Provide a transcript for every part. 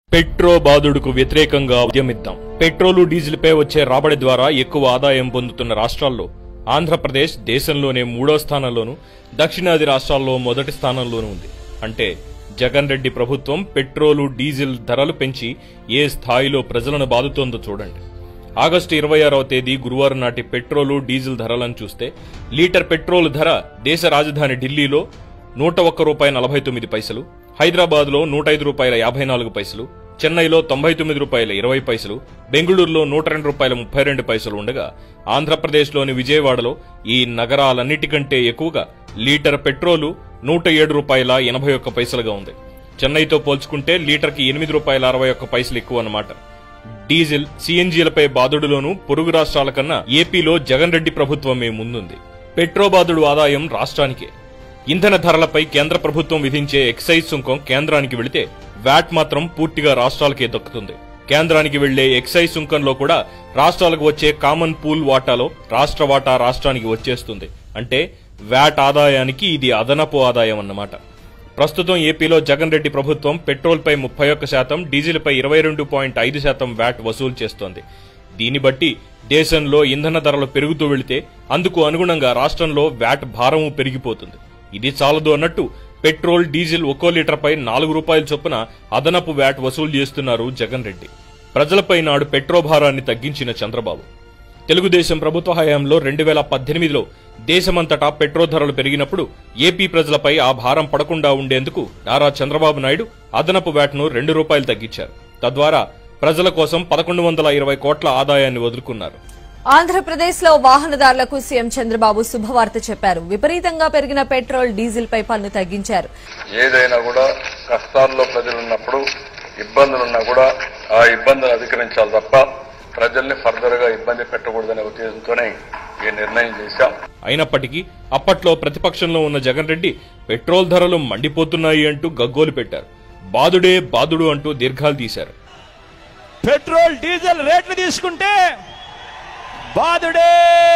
petro బాధుడుకు వ్యతిరేకంగా ఉద్యమిద్దాం petrol డీజిల్పై వచ్చే రాబడి ద్వారా ఎక్కువ ఆదాయం పొందుతున్న రాష్ట్రాల్లో ఆంధ్రప్రదేశ్ దేశంలోనే మూడో స్థానంలోనూ దక్షిణాది రాష్ట్రాల్లో మొదటి స్థానంలోనూ ఉంది అంటే జగన్ రెడ్డి ప్రభుత్వం పెట్రోలు డీజిల్ ధరలు పెంచి ఏ స్థాయిలో ప్రజలను బాదుతోందో చూడండి ఆగస్టు ఇరవై ఆరవ తేదీ గురువారం నాటి పెట్రోలు డీజిల్ ధరలను చూస్తే లీటర్ పెట్రోల్ ధర దేశ రాజధాని ఢిల్లీలో నూట ఒక్క రూపాయి నలభై తొమ్మిది పైసలు హైదరాబాద్లో నూట ఐదు రూపాయల యాభై నాలుగు పైసలు చెన్నైలో తొంభై తొమ్మిది రూపాయల ఇరవై పైసలు బెంగళూరులో నూట రెండు రూపాయల ముప్పై రెండు పైసలు ఉండగా ఆంధ్రప్రదేశ్లోని విజయవాడలో ఈ నగరాలన్నిటికంటే ఎక్కువగా లీటర్ పెట్రోలు నూట ఏడు రూపాయల ఎనభై ఒక్క పైసలుగా ఉంది చెన్నైతో పోల్చుకుంటే లీటర్కి ఎనిమిది రూపాయల అరవై ఒక్క పైసలు ఎక్కువ అన్నమాట డీజిల్ సిఎన్జీలపై బాదుడులోనూ పొరుగు రాష్ట్రాల కన్నా ఏపీలో జగన్ రెడ్డి ప్రభుత్వమే ముందుంది పెట్రోబాదుడు ఆదాయం రాష్ట్రానికే ఇంధన ధరలపై కేంద్ర ప్రభుత్వం విధించే ఎక్సైజ్ సుంకం కేంద్రానికి వెళితే వ్యాట్ మాత్రం పూర్తిగా రాష్ట్రాలకే దక్కుతుంది కేంద్రానికి వెళ్లే ఎక్సైజ్ సుంకంలో కూడా రాష్ట్రాలకు వచ్చే కామన్ పూల్ వాటాలో రాష్ట్ర వాటా రాష్ట్రానికి వచ్చేస్తుంది అంటే వ్యాట్ ఆదాయానికి ఇది అదనపు ఆదాయం అన్నమాట ప్రస్తుతం ఏపీలో జగన్ రెడ్డి ప్రభుత్వం పెట్రోల్పై ముప్పై ఒక్క శాతం డీజిల్పై ఇరవై రెండు పాయింట్ ఐదు శాతం వ్యాట్ వసూలు చేస్తోంది దీన్ని బట్టి దేశంలో ఇంధన ధరలు పెరుగుతూ వెళితే అందుకు అనుగుణంగా రాష్ట్రంలో వ్యాట్ భారము పెరిగిపోతుంది ఇది చాలదు అన్నట్టు పెట్రోల్ డీజిల్ ఒక్కో లీటర్పై నాలుగు రూపాయల చొప్పున అదనపు వ్యాట్ వసూలు చేస్తున్నారు జగన్ రెడ్డి ప్రజలపై నాడు పెట్రో భారాన్ని తగ్గించిన చంద్రబాబు తెలుగుదేశం ప్రభుత్వ హయాంలో రెండు వేల పద్దెనిమిదిలో దేశమంతటా పెట్రో ధరలు పెరిగినప్పుడు ఏపీ ప్రజలపై ఆ భారం పడకుండా ఉండేందుకు నారా చంద్రబాబు నాయుడు అదనపు వ్యాట్ను రెండు రూపాయలు తగ్గించారు తద్వారా ప్రజల కోసం పదకొండు వందల ఇరవై కోట్ల ఆదాయాన్ని వదులుకున్నారు ఆంధ్రప్రదేశ్ లో వాహనదారులకు సీఎం చంద్రబాబు శుభవార్త చెప్పారు విపరీతంగా పెరిగిన పెట్రోల్ డీజిల్ పై పన్ను తగ్గించారు ఏదైనా కూడా కష్టాల్లో ప్రజలున్నప్పుడు ఇబ్బందులున్నా కూడా ఆ ఇబ్బందులు అధిగమించాలి తప్ప ప్రజల్ని ఫర్దర్ గా ఇబ్బంది పెట్టకూడదనే ఉద్దేశంతోనే ఈ నిర్ణయం చేశాం అయినప్పటికీ అప్పట్లో ప్రతిపక్షంలో ఉన్న జగన్ రెడ్డి పెట్రోల్ ధరలు మండిపోతున్నాయి అంటూ గగ్గోలు పెట్టారు బాదుడే బాదుడు అంటూ దీర్ఘాలు తీశారు పెట్రోల్ డీజిల్ రేట్లు తీసుకుంటే బాదుడే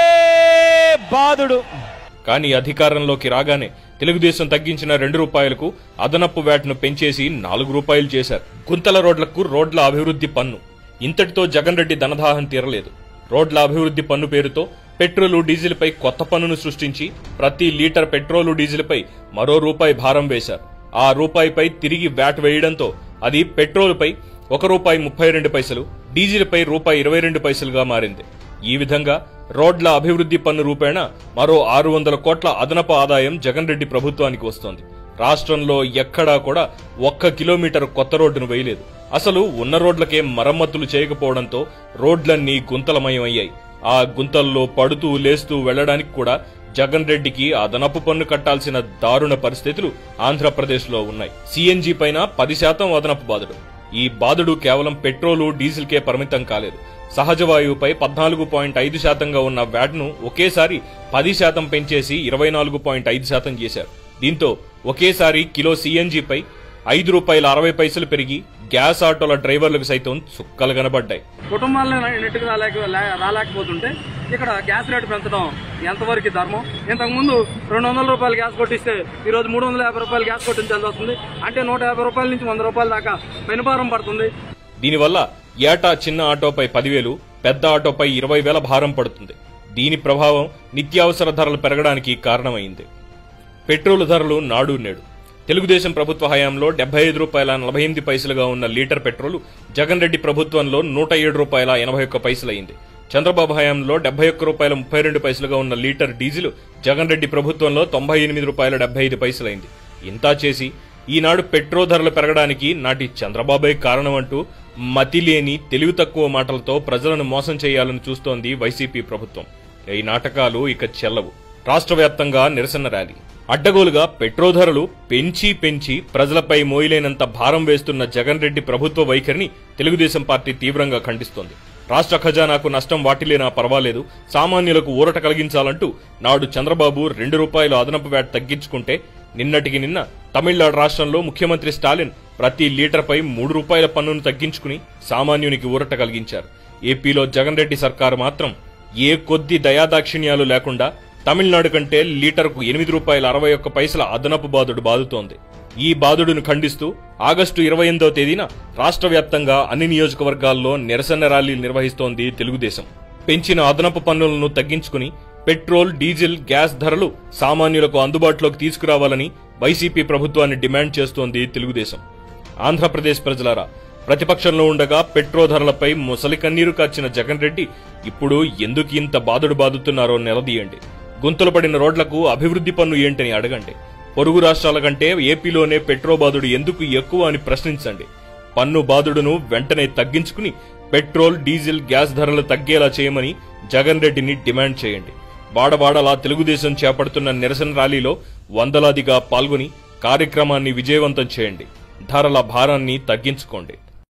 బాదుడు కానీ అధికారంలోకి రాగానే తెలుగుదేశం తగ్గించిన రెండు రూపాయలకు అదనపు వ్యాట్ను పెంచేసి నాలుగు రూపాయలు చేశారు గుంతల రోడ్లకు రోడ్ల అభివృద్ధి పన్ను ఇంతటితో జగన్ రెడ్డి ధనదాహం తీరలేదు రోడ్ల అభివృద్ధి పన్ను పేరుతో పెట్రోలు డీజిల్పై కొత్త పన్నును సృష్టించి ప్రతి లీటర్ పెట్రోలు డీజిల్పై మరో రూపాయి భారం వేశారు ఆ రూపాయిపై తిరిగి వ్యాట్ వేయడంతో అది పెట్రోలుపై ఒక రూపాయి ముప్పై రెండు పైసలు డీజిల్పై రూపాయి ఇరవై రెండు పైసలుగా మారింది ఈ విధంగా రోడ్ల అభివృద్ధి పన్ను రూపేణ మరో ఆరు వందల కోట్ల అదనపు ఆదాయం జగన్ రెడ్డి ప్రభుత్వానికి వస్తోంది రాష్ట్రంలో ఎక్కడా కూడా ఒక్క కిలోమీటర్ కొత్త రోడ్డును వేయలేదు అసలు ఉన్న రోడ్లకే మరమ్మతులు చేయకపోవడంతో రోడ్లన్నీ గుంతలమయం అయ్యాయి ఆ గుంతల్లో పడుతూ లేస్తూ వెళ్లడానికి కూడా జగన్ రెడ్డికి అదనపు పన్ను కట్టాల్సిన దారుణ పరిస్థితులు ఆంధ్రప్రదేశ్లో ఉన్నాయి సీఎన్జీ పైన పది శాతం అదనపు బాధుడు ఈ బాధుడు కేవలం పెట్రోలు డీజిల్కే పరిమితం కాలేదు సహజ వాయువుపై పద్నాలుగు పాయింట్ ఐదు శాతంగా ఉన్న వ్యాట్ను ఒకేసారి పది శాతం పెంచేసి ఇరవై నాలుగు పాయింట్ ఐదు శాతం చేశారు దీంతో ఒకేసారి కిలో సీఎన్జీపై ఐదు రూపాయల అరవై పైసలు పెరిగి గ్యాస్ ఆటోల డ్రైవర్లకు సైతం చుక్కలు కనబడ్డాయి కుటుంబాలను నెట్టుకు రాలేక లే- రాలేకపోతుంటే ఇక్కడ గ్యాస్ రేటు పెంచడం ఎంతవరకు ధర్మం ఇంతకుముందు రెండు వందల రూపాయలు గ్యాస్ కొట్టిస్తే ఈ రోజు మూడు వందల యాభై రూపాయలు గ్యాస్ కొట్టించాల్సి వస్తుంది అంటే నూట యాభై రూపాయల నుంచి వంద రూపాయల దాకా పెనుభారం పడుతుంది దీనివల్ల ఏటా చిన్న ఆటోపై పదివేలు పెద్ద ఆటోపై ఇరవై వేల భారం పడుతుంది దీని ప్రభావం నిత్యావసర ధరలు పెరగడానికి కారణమైంది పెట్రోల్ ధరలు నాడు నేడు తెలుగుదేశం ప్రభుత్వ హయాంలో డెబ్బై ఐదు రూపాయల నలభై ఎనిమిది పైసలుగా ఉన్న లీటర్ పెట్రోల్ జగన్ రెడ్డి ప్రభుత్వంలో నూట ఏడు రూపాయల ఎనభై ఒక్క పైసలైంది చంద్రబాబు హయాంలో డెబ్బై ఒక్క రూపాయల ముప్పై రెండు పైసలుగా ఉన్న లీటర్ డీజిల్ జగన్ రెడ్డి ప్రభుత్వంలో తొంభై ఎనిమిది రూపాయల డెబ్బై ఐదు పైసలైంది ఇంతా చేసి ఈనాడు పెట్రోల్ ధరలు పెరగడానికి నాటి చంద్రబాబే కారణమంటూ మతిలేని తెలివి తక్కువ మాటలతో ప్రజలను మోసం చేయాలని చూస్తోంది వైసీపీ ప్రభుత్వం ఈ నాటకాలు ఇక చెల్లవు రాష్ట్ర వ్యాప్తంగా నిరసన ర్యాలీ అడ్డగోలుగా పెట్రోల్ ధరలు పెంచి పెంచి ప్రజలపై మోయలేనంత భారం వేస్తున్న జగన్ రెడ్డి ప్రభుత్వ వైఖరిని తెలుగుదేశం పార్టీ తీవ్రంగా ఖండిస్తోంది రాష్ట్ర ఖజానాకు నష్టం వాటిల్లేనా పర్వాలేదు సామాన్యులకు ఊరట కలిగించాలంటూ నాడు చంద్రబాబు రెండు రూపాయలు అదనపు వ్యాట్ తగ్గించుకుంటే నిన్నటికి నిన్న తమిళనాడు రాష్ట్రంలో ముఖ్యమంత్రి స్టాలిన్ ప్రతి లీటర్పై మూడు రూపాయల పన్నును తగ్గించుకుని సామాన్యునికి ఊరట కలిగించారు ఏపీలో జగన్ రెడ్డి సర్కారు మాత్రం ఏ కొద్ది దయాదాక్షిణ్యాలు లేకుండా తమిళనాడు కంటే లీటర్కు ఎనిమిది రూపాయల అరవై ఒక్క పైసల అదనపు బాదుడు బాదుతోంది ఈ బాదుడును ఖండిస్తూ ఆగస్టు ఇరవై ఎనిమిదవ తేదీన రాష్ట్ర వ్యాప్తంగా అన్ని నియోజకవర్గాల్లో నిరసన ర్యాలీలు నిర్వహిస్తోంది తెలుగుదేశం పెంచిన అదనపు పన్నులను తగ్గించుకుని పెట్రోల్ డీజిల్ గ్యాస్ ధరలు సామాన్యులకు అందుబాటులోకి తీసుకురావాలని వైసీపీ ప్రభుత్వాన్ని డిమాండ్ చేస్తోంది తెలుగుదేశం ఆంధ్రప్రదేశ్ ప్రజలారా ప్రతిపక్షంలో ఉండగా పెట్రో ధరలపై ముసలి కన్నీరు కార్చిన జగన్ రెడ్డి ఇప్పుడు ఎందుకు ఇంత బాదుడు బాదుతున్నారో నిలదీయండి గుంతలు పడిన రోడ్లకు అభివృద్ధి పన్ను ఏంటని అడగండి పొరుగు రాష్ట్రాల కంటే ఏపీలోనే పెట్రో బాదుడు ఎందుకు ఎక్కువ అని ప్రశ్నించండి పన్ను బాదుడును వెంటనే తగ్గించుకుని పెట్రోల్ డీజిల్ గ్యాస్ ధరలు తగ్గేలా చేయమని జగన్ రెడ్డిని డిమాండ్ చేయండి వాడవాడలా తెలుగుదేశం చేపడుతున్న నిరసన ర్యాలీలో వందలాదిగా పాల్గొని కార్యక్రమాన్ని విజయవంతం చేయండి ధరల భారాన్ని తగ్గించుకోండి